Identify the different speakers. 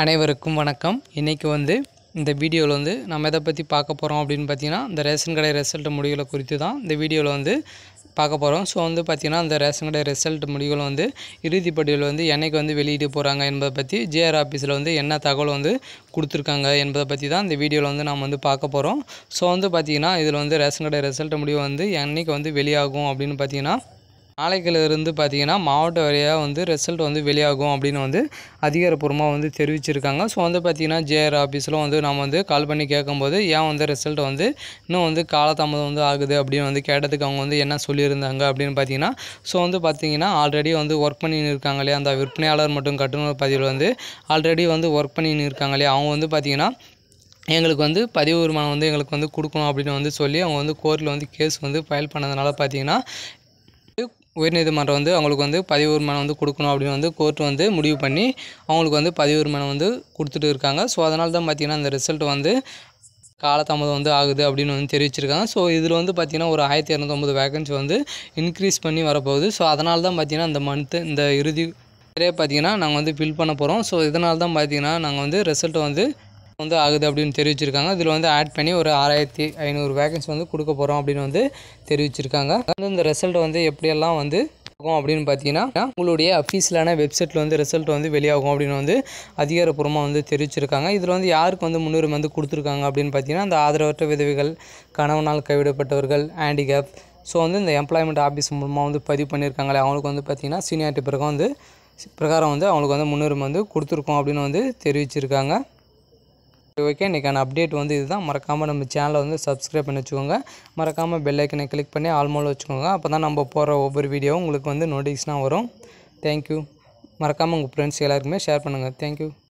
Speaker 1: அனைவருக்கும் வணக்கம் இன்றைக்கி வந்து இந்த வீடியோவில் வந்து நம்ம எதை பற்றி பார்க்க போகிறோம் அப்படின்னு பார்த்தீங்கன்னா இந்த ரேஷன் கடை ரிசல்ட் முடிவுகளை குறித்து தான் இந்த வீடியோவில் வந்து பார்க்க போகிறோம் ஸோ வந்து பார்த்திங்கன்னா இந்த ரேஷன் கடை ரிசல்ட் முடிவுகள் வந்து இறுதிப்பட்டியல் வந்து என்னைக்கு வந்து வெளியிட போகிறாங்க என்பதை பற்றி ஜேஆர் ஆஃபீஸில் வந்து என்ன தகவல் வந்து கொடுத்துருக்காங்க என்பதை பற்றி தான் இந்த வீடியோவில் வந்து நாம் வந்து பார்க்க போகிறோம் ஸோ வந்து பார்த்திங்கன்னா இதில் வந்து ரேஷன் கடை ரிசல்ட் முடிவு வந்து என்னைக்கு வந்து வெளியாகும் அப்படின்னு பார்த்தீங்கன்னா நாளைக்குல இருந்து பார்த்தீங்கன்னா மாவட்ட வாரியாக வந்து ரிசல்ட் வந்து வெளியாகும் அப்படின்னு வந்து அதிகாரப்பூர்வமாக வந்து தெரிவிச்சிருக்காங்க ஸோ வந்து பார்த்தீங்கன்னா ஜேஆர் ஆஃபீஸில் வந்து நம்ம வந்து கால் பண்ணி கேட்கும்போது ஏன் வந்து ரிசல்ட் வந்து இன்னும் வந்து காலதாமதம் வந்து ஆகுது அப்படின்னு வந்து கேட்டதுக்கு அவங்க வந்து என்ன சொல்லியிருந்தாங்க அப்படின்னு பார்த்தீங்கன்னா ஸோ வந்து பார்த்தீங்கன்னா ஆல்ரெடி வந்து ஒர்க் பண்ணின்னு இருக்காங்க இல்லையா அந்த விற்பனையாளர் மற்றும் கட்டுநர் பதிவில் வந்து ஆல்ரெடி வந்து ஒர்க் பண்ணின்னு இருக்காங்க இல்லையா அவங்க வந்து பார்த்தீங்கன்னா எங்களுக்கு வந்து பதிவு உரிமானம் வந்து எங்களுக்கு வந்து கொடுக்கணும் அப்படின்னு வந்து சொல்லி அவங்க வந்து கோர்ட்டில் வந்து கேஸ் வந்து ஃபைல் பண்ணதுனால பார்த்தீங்கன்னா உயர்நீதிமன்றம் வந்து அவங்களுக்கு வந்து பதிவு உரிமானம் வந்து கொடுக்கணும் அப்படின்னு வந்து கோர்ட் வந்து முடிவு பண்ணி அவங்களுக்கு வந்து பதிவு உரிமானம் வந்து கொடுத்துட்டு இருக்காங்க ஸோ அதனால தான் பார்த்தீங்கன்னா இந்த ரிசல்ட் வந்து காலதாமதம் வந்து ஆகுது அப்படின்னு வந்து தெரிவிச்சிருக்காங்க ஸோ இதில் வந்து பார்த்திங்கன்னா ஒரு ஆயிரத்தி இரநூத்தொம்பது வேகன்சி வந்து இன்க்ரீஸ் பண்ணி வரப்போகுது ஸோ அதனால தான் பார்த்திங்கன்னா இந்த மந்த்து இந்த இறுதி நிறைய பார்த்தீங்கன்னா நாங்கள் வந்து ஃபில் பண்ண போகிறோம் ஸோ இதனால தான் பார்த்தீங்கன்னா நாங்கள் வந்து ரிசல்ட் வந்து வந்து ஆகுது அப்படின்னு தெரிவிச்சிருக்காங்க இதில் வந்து ஆட் பண்ணி ஒரு ஆறாயிரத்தி ஐநூறு வேகன்சி வந்து கொடுக்க போகிறோம் அப்படின்னு வந்து தெரிவிச்சிருக்காங்க வந்து இந்த ரிசல்ட் வந்து எப்படியெல்லாம் வந்து ஆகும் அப்படின்னு பார்த்தீங்கன்னா உங்களுடைய அஃபீஷியலான வெப்சைட்டில் வந்து ரிசல்ட் வந்து வெளியாகும் அப்படின்னு வந்து அதிகாரப்பூர்வமாக வந்து தெரிவிச்சிருக்காங்க இதில் வந்து யாருக்கு வந்து முன்னுரிமை வந்து கொடுத்துருக்காங்க அப்படின்னு பார்த்தீங்கன்னா இந்த ஆதரவற்ற விதவைகள் கணவனால் கைவிடப்பட்டவர்கள் ஹேண்டிகேப் ஸோ வந்து இந்த எம்ப்ளாய்மெண்ட் ஆஃபீஸ் மூலமாக வந்து பதிவு பண்ணியிருக்காங்களே அவங்களுக்கு வந்து பார்த்திங்கன்னா சீனியாரிட்டி பிறகு வந்து பிரகாரம் வந்து அவங்களுக்கு வந்து முன்னுரிமை வந்து கொடுத்துருக்கோம் அப்படின்னு வந்து தெரிவிச்சிருக்காங்க ஓகே இன்றைக்கான அப்டேட் வந்து இதுதான் மறக்காமல் நம்ம சேனலை வந்து சப்ஸ்கிரைப் பண்ணி வச்சுக்கோங்க மறக்காமல் பெல் ஐக்கனை கிளிக் பண்ணி ஆல்மோல் வச்சுக்கோங்க அப்போ தான் நம்ம போகிற ஒவ்வொரு வீடியோவும் உங்களுக்கு வந்து நோட்டிஃபிகேஷனாக வரும் தேங்க்யூ மறக்காமல் உங்கள் ஃப்ரெண்ட்ஸ் எல்லாருக்குமே ஷேர் பண்ணுங்கள் தேங்க்யூ